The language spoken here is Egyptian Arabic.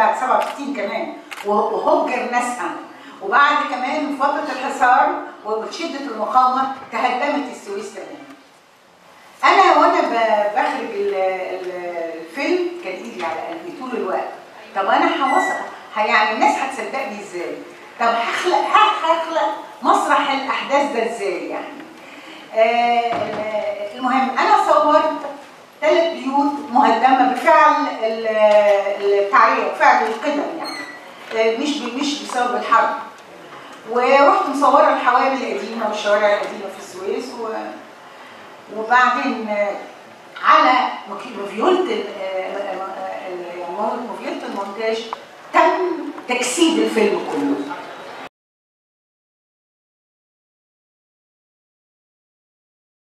بعد 67 كمان وهجر ناسها وبعد كمان فتره الحصار وشده المقاومه تهدمت السويس تماما انا وانا ب- بخرج ال- ال- الفيلم كان ايدي على قلبي طول الوقت طب انا هوثق ه- يعني الناس هتصدقني ازاي طب هخلق ه- هخلق مسرح الاحداث ده ازاي يعني آه، ال- المهم انا صورت ثلاث بيوت مهدمه بفعل ال- التعريه بفعل القدم يعني آه، مش ب- مش بسبب الحرب ورحت مصوره الحواري القديمه والشوارع القديمه في السويس و... وبعدين آه، على مك- مفيولة ال- آه، آه، آه، يعني مفيولة المونتاج تم تجسيد الفيلم كله